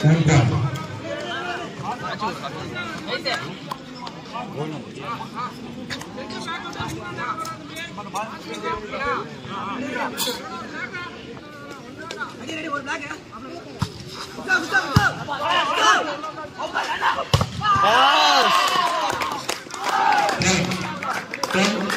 One point. Nine. Ten.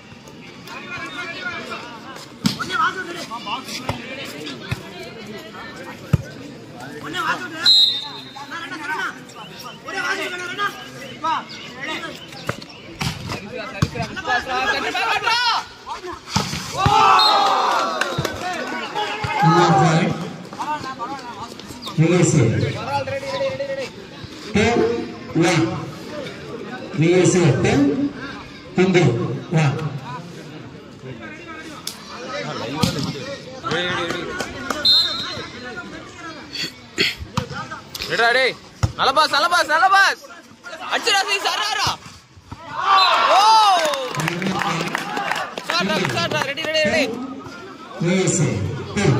Number five. Release it. Ten. One. Release it. Ten. Hindu. One. ரெடா டேய் நல்ல pass நல்ல pass நல்ல pass அடிச்சுடா சீ சராரா ஓ சாட்டா சாட்டா ready ready ready Release it. Ten.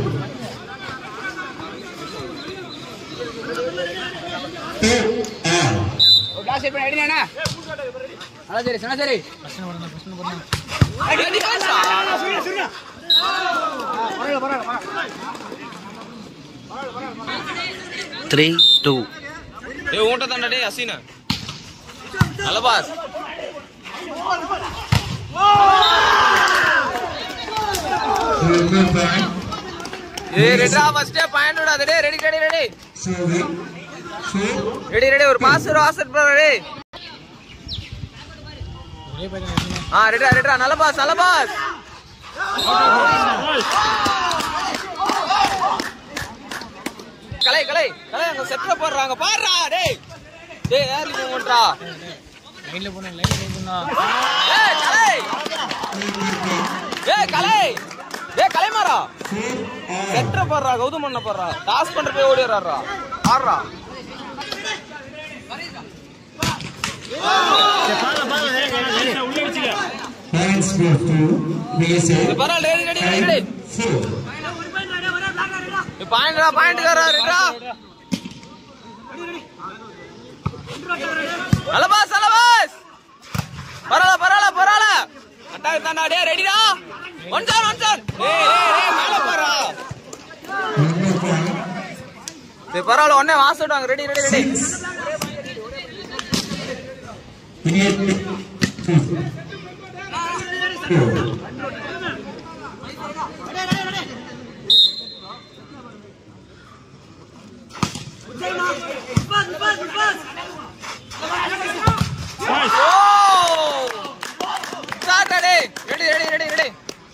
Ten. All. Class set பண்ணி அடினா நல்லா சரி சொன்னா சரி ரெடி பாஸா த்ரீ டூ டேய் ஓட்ட தாண்டா டேய் அசீனா நல்ல பாஸ் Number five. ஏய் ரெடா ஃபர்ஸ்டே பாயிண்ட் விடாத டேய் ready ready ready Seven. Four. Ready ready ஒரு பாஸ் ஒரு ஆசட் ப்ரோ ரெடி ஆ ரெடிடா ரெடிடா நல்ல பாஸ் நல்ல பாஸ் கலை கலை கலை அங்க செட்ல போடுறாங்க பாடுறா டேய் டேய் யார் நீ பண்றா லைன்ல போனா லைன்ல போனா ஏய் கலை ஏய் கலை ஏய் கலைமாரா செட்ல போடுறா கௌதம் பண்ண போடுறா டாஸ் பண்ற போய் ஓடிறாரா ஆடுறா Points for two. Release it. பரவாயில்ல ready ready ready ready Four. பாயிண்ட்ரா பாயிண்ட் காரா ரெடிடா நல்ல பாஸ் நல்ல பாஸ் பரவாயில்ல பரவாயில்ல பரவாயில்ல அட்டாக் தாண்டா டேய் ரெடிடா ஒன் சார் ஒன் சார் டேய் டேய் டேய் மேல போறா Number five. டேய் பரவாயில்ல ஒண்ணே வாச விடுவாங்க ready ready ready Eight. Two. Four. ஓ ஸ்டார்ட் டேய் ready ready ready ready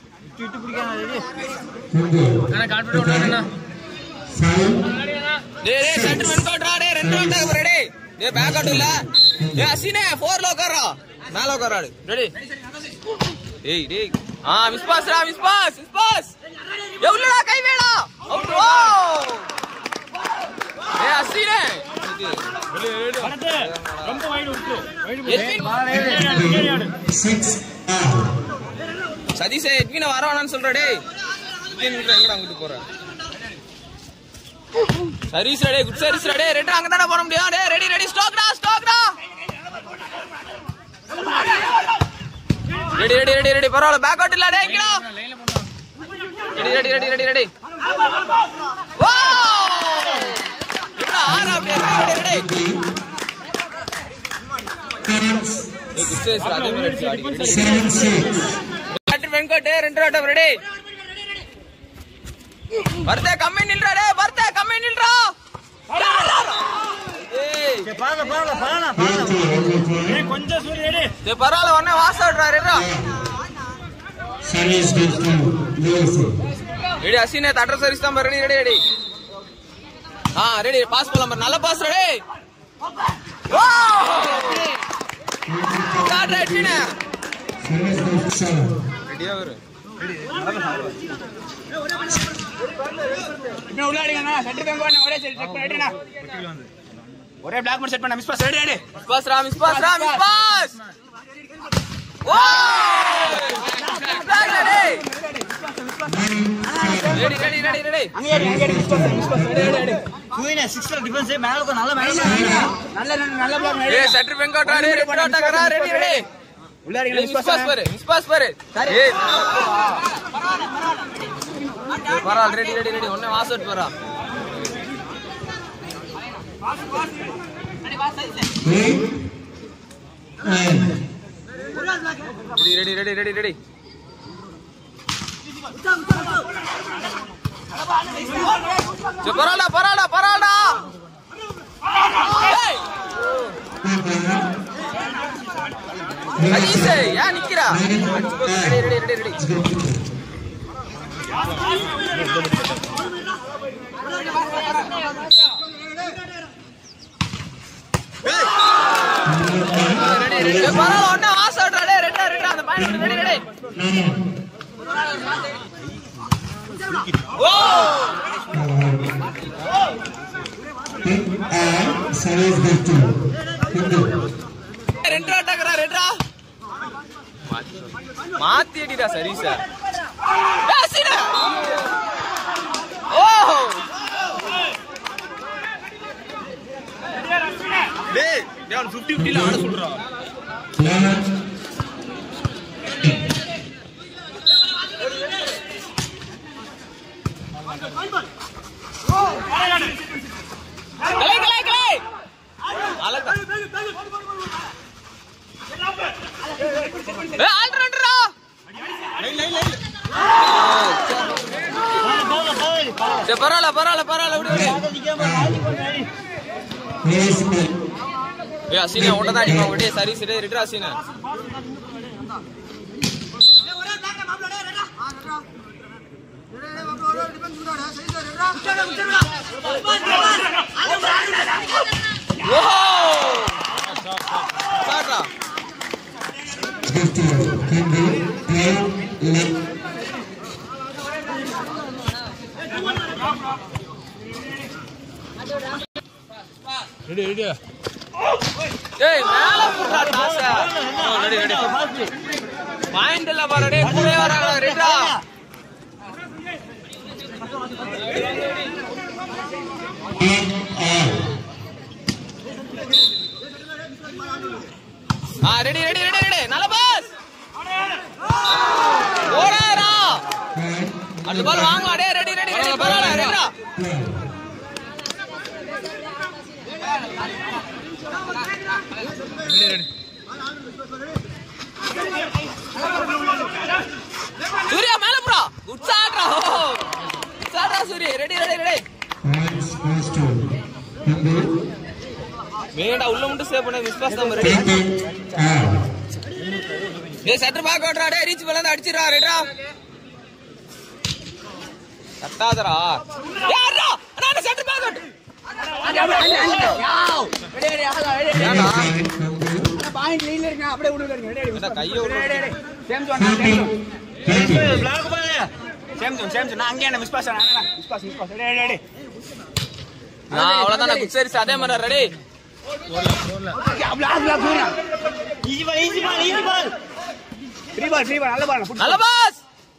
Hindu. அண்ணா கான்ஃபிடன்ட் விடுறா Five. டேய் டேய் சென்டர்மென்ட் கோட்ரா டேய் ரெண்டு அட்டாக் ரெடி டேய் பேக் அவுட் இல்ல டேய் அசினே 4 ல உட்காரா மேல உட்காராடு ரெடி டேய் டேய் ஆ மிஸ் பாஸ் ரா மிஸ் பாஸ் மிஸ் பாஸ் எவ்வளவுடா கை வேடா அவுட் ஓ டேய் அசினே Six. Out. சதீஷே எட்வின வர வேணாம்னு சொல்ற டேய் எட்வின் விட்ற எங்கடா அங்கிட்டு போற service ready good service ready ரெண்டு அங்க தானே போற முடியும் டேய் ரெடி ரெடி ஸ்டாக்டா ஸ்டாக்டா ரெடி ரெடி ரெடி ரெடி பரவாயில்ல பேக் அவுட் இல்ல டேய் இங்கடா ready ready ready ready ready வா என்ன ஆறா அப்படியே ரெடி ரெடி Currents. டேய் குட் சர்வீஸ் அதே மாதிரி அடிச்சு ஆடி ரெடி Seven. Six. கட்டு வெங்கட் ரெண்டு ஆட்டம் ரெடி ಬರ್ತೆ ಕಮ್ಮಿ ನಿಲ್ರ ಡೇ ಬರ್ತೆ ಕಮ್ಮಿ ನಿಲ್ರ ಏಯ್ Eight. Number five. ಏ ಪರವಾಗಿಲ್ಲ ಒನ್ನೆ ವಾಸ ಹೊಡ್ರಾರ Service goes to Release it. Ready அசினே தட்ர சரிஸ்தான் ரெடி ரெடி ரெடி ஆ ரெடி பாஸ் பண்ணலாம் நல்ல pass ready start ready Service goes to seven. ரெடியா வரு இப்போ உள்ள அடிங்கண்ணா செட் பேங்க் பண்ண ஒரே செட் செக் பண்ணி அடிங்கண்ணா ஒரே பிளாக் பண்ணி செட் பண்ண miss pass ready ready miss pass ரா மிஸ் பாஸ் ரா மிஸ் பாஸ் ஓ ready Nine. Seven. Ready ready ready ready அங்கே ஏறு, அங்கே ஏறு, miss pass miss pass ready ready ready சூரியனே சிக்ஸ்ல டிஃபென்ஸ் மேல இருக்கும் நல்ல மேல நல்ல நல்ல நல்ல பிளாக் ஏ செட்டர் வெங்கட் ரெடி ரெடி அட்டாக்கரா ரெடி ரெடி உள்ளார ஏய், மிஸ் பாஸ் பாரு மிஸ் பாஸ் பாரு ஏய் பரவாயில்ல ரெடி ரெடி ரெடி ஒண்ணே வாஸ் அவுட் போறா Eight. Nine. Ready ready ready ready ready சரி, பரவாயில்ல பரவாயில்ல பரவாயில்ல ஏய், அஜீஷ் ஏன் நிக்கிறா ready ready ready ready ready ready பரவாயில்ல ஒண்ணே was out ready ready ready அந்த பாயிண்ட் ரெடி ரெடி ஓ And service goes to Hindu. ரெண்டா அட்டாக்கரா ரெண்டா மாத்தி அடிடா சரி சார் ஓ டேய் டேய் அவன் 50 50 ல ஆட சொல்றான் Eleven. கலை கலை கலை அழகா ஏ ஆல்ரவுண்டரா சரி பரவாயில்ல பரவாயில்ல பரவாயில்ல விடு விடு Raise ball. ஏ அசீனா உன்ட தான் அடிப்பான் விடு சரி சரி ரெட்ரா அசீனா ஓஹோ சாட்ரா Goes to Hindu. Twelve. Eleven. ஏய் மேல போடுறா டாஸ ரெடி ரெடி பாயிண்ட் இல்ல பாரு டேய் கூட வராங்க ரெடிடா Eight. All. ஆ ரெடி ரெடி ரெடி ரெடி நல்ல பாஸ் ஓடாரா Nine. அடுத்த பால் வாங்க டேய் ரெடி ரெடி ரெடி பரவாயில்ல ரெடிடா Twelve. சூர்யா மேல ப்ரோ குட் ஷாட்ரா குட் ஷாட்ரா Surya ready ready ready Points goes to Hindu. வேண்டா உள்ள மட்டும் சேவ் பண்ண மிஸ் பாஸ் தான் ரெடி Eight. All. டேய் செட்டர் பேக் ஓட்றா டேய் ரீச் பண்ணல அடிச்சிரா ரெடிடா கட்டாதடா யாரா அண்ணா செட்டர் பேக் ஓட் ஏன்டா Hindu. பாயிண்ட் லீன்ல இருங்க அப்படியே விடுங்க ரெடி ரெடி என்ன கையை விடு. சேம் ஜோன் நான் Fifteen. Thirty. பிளாக் பாரு சேம் ஜோன் சேம் ஜோன் நான் அங்கே என்ன மிஸ் பாஸ் நான் miss pass miss pass ready ready ready நான் அவ்வளவுதான் நான் குட் சர்வீஸ் அதே மாதிரி ரெடி பிளாக் பிளாக் போறா easy ball easy ball easy ball free ball free ball நல்ல பால் நல்ல பாஸ்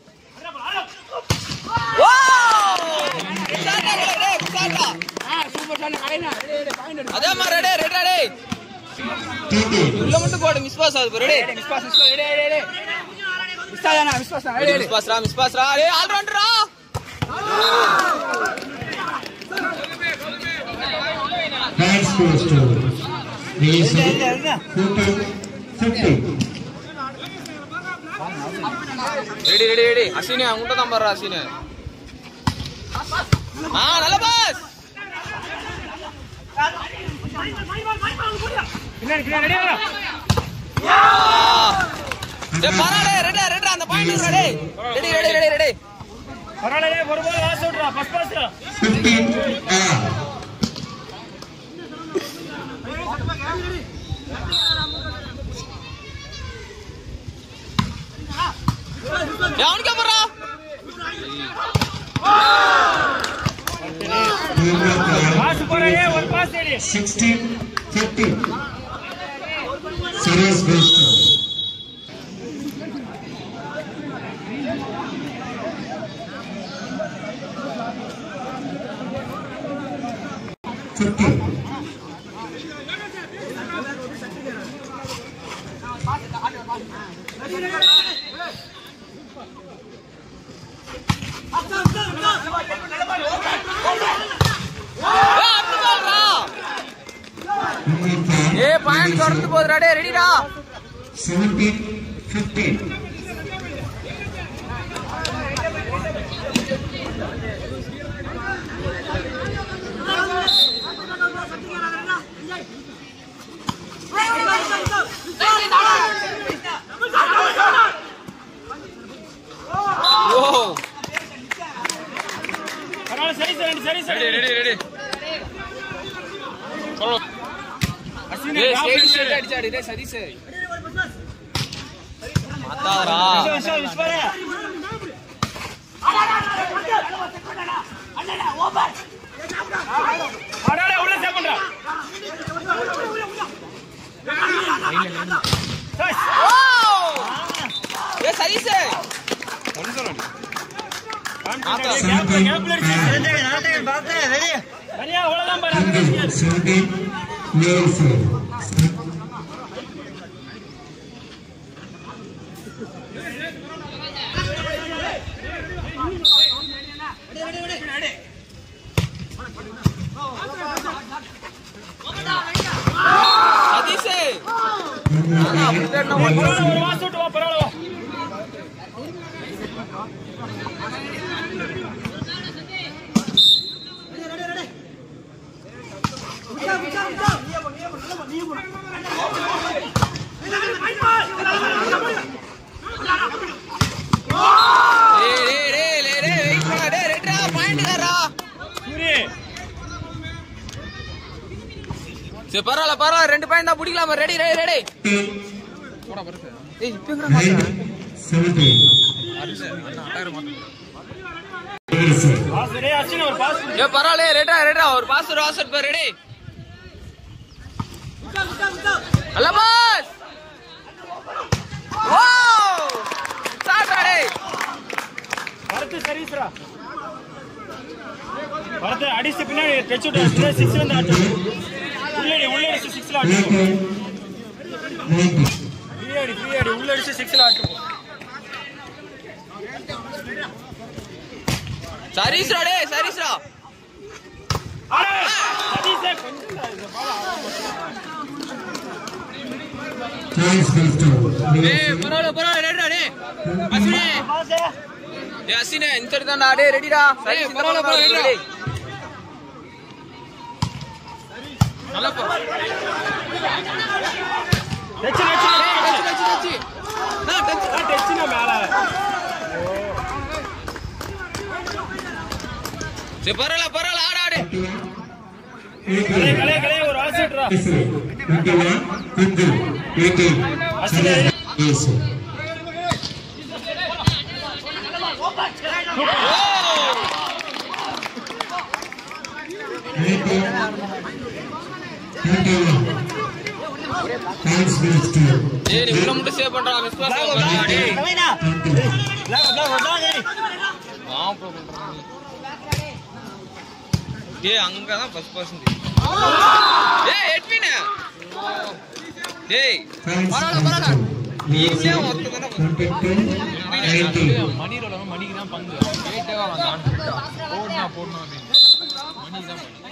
வா குசாட்டா டேய் குசாட்டா ஆ சூப்பர் ஷாட் கரெக்டா ரெடி ரெடி பாயிண்ட் அதே மாதிரி ரெடி ரெடி ரெடி Thirty. உள்ள மட்டும் போடு மிஸ் பாஸ் ஆகுது ready ready miss pass miss pass ready ready ready miss ஆனா miss pass ready ready miss pass ரா மிஸ் பாஸ் ரா டேய் ஆல் ரவுண்டரா Points goes to Raise. Fifty. Fifty. Ready ready ready Ashwini உன்கிட்ட தான் பாரு அஸ்வினி ஆ நல்ல பாஸ் பின்னாடி பின்னாடி ரெடி வா டேய் பரவாயில்லை ரெடி ரெடி அந்த point ready ready ready ready ready பரவாயில்லை ஒரு பால் வாஸ் அவுட்ரா ஃபர்ஸ்ட் பாஸ் Fifteen. All. ஏய் அவனுக்கு போறா பாஸ் போறே ஒரு pass ready 16, 50. Serious goes to 15. Indian flag. ஏ பாயிண்ட் தொடர்ந்து போகுதுடா டே ரெடிடா 17, 15. ஓ பரவாயில்ல சரி சார் ரெண்டு சரி சார் ரெடி ரெடி ரெடி சொல்லு அஸ்வினி ஏய் ராகுல் ஸ்டேட் ஸ்டேட் அடிச்சாடி டேய் சதீஷ் அத்தாடா விஷயம் விஸ்வரே அடாடா உள்ள சேவ் பண்றா சஸ் ஓ ஏ சதீஷ் ஒன்னு சொல்லு ஆத்தா. கேப்ல கேப்ல அடிச்சு நடந்தேன் நடந்தேன் பார்த்தேன் வெளியே சரியா அவ்வளவுதான் பாரு Indian 17, male side. Satish Indian flag. பரவாயில்ல ஒரு மாசம் விட்டு வா பரவாயில்ல வா டேய் டேய் டேய் டேய் டேய் வெயிட் பண்ணு டேய் ரெடிடா பாயிண்ட் காரா சூரி சரி பரவாயில்ல பரவாயில்ல ரெண்டு பாயிண்ட் தான் பிடிக்கலாமா ரெடி ரெடி ரெடி 10, போடா பருப்பு ஏய் இப்போ எங்கடா மாத்துற 9, 17. அரிசி அண்ணா அட்டாயிரம் மாத்து Male side. Pass ready Ashwini ஒரு பாஸ் ஏ பரவாயில்ல ரெடிடா ரெடிடா ஒரு பாஸ் ஒரு வாசட் பேர் ரெடி நல்ல பாஸ் ஓ சாட்ரா டேய் வரத்து சர்வீஸ்ரா வரத்து அடிச்சு பின்னாடி டச் விட்டு சிக்ஸ் வந்து ஆட்டு உள்ளடி உள்ளடி சிக்ஸ்ல ஆட்டு 19, 19. ஃப்ரீ அடி ஃப்ரீ அடி உள்ள அடிச்சு சிக்ஸ்ல ஆட்டு சரீஸ்ரா டேய் சரீஸ்ரா அடே சதீஷே கொஞ்சம் Chance goes to male டேய் side. பரவாயில்ல பரவாயில்ல ரெடிடா டேய் அஸ்வினி பாஸ் ஏ அஸ்வினி இந்த தான்டா டேய் ரெடிடா சரி பரவாயில்ல பரவாயில்ல டேய் நல்லா போ touch touch touch touch touch நான் டச் டச்னா மேல சரி பரவாயில்ல பரவாயில்ல ஆடு ஆடு 21, கலே 18. கலே கலே ஒரு ஆசிட்ரா Isre. 21, Kundu. 18. Sarah. Yes. Nineteen. Twenty-one. Thanks goes to டேய் நீ உள்ள மட்டும் சேவ் பண்றா மிஸ் பாஸ் டேய் கலைனா twenty. பிளாக் பிளாக் வந்தா சரி ஆ ப்ரோ டேய் அங்க தான் ஃபர்ஸ்ட் பர்சன் டேய் எட்வின் டேய் Thanks பரவாயில்ல goes பரவாயில்ல to நீ Nielsen. இன்னும் ஒருத்தர் தானே Twenty-two. Nineteen. மணி ரோல மணிக்கு தான் பங்கு வெயிட்டே வாங்க போடணும் போடணும் அப்படின்னு மணி தான் பண்ணி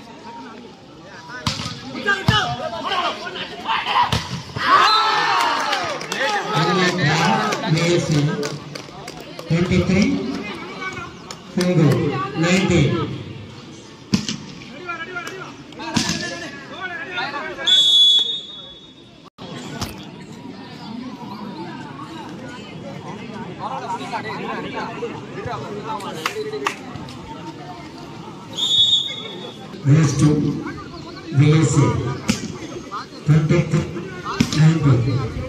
Nielsen. Twenty-three. Kundu. Nineteen. Goes to Nielsen. Twenty-three. Nineteen.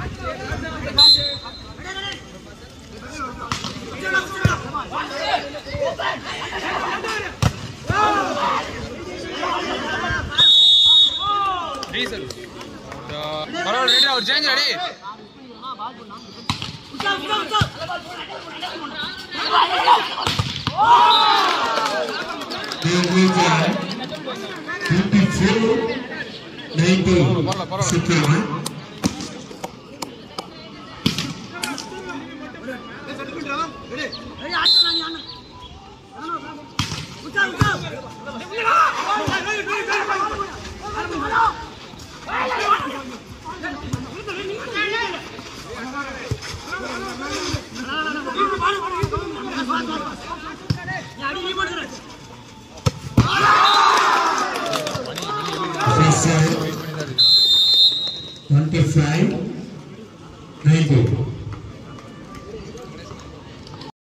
Diesel பரவாயில்ல ரெடிடா ஒரு சேஞ்ச் ரெடி Twenty-one. 19 61 Officer 25 90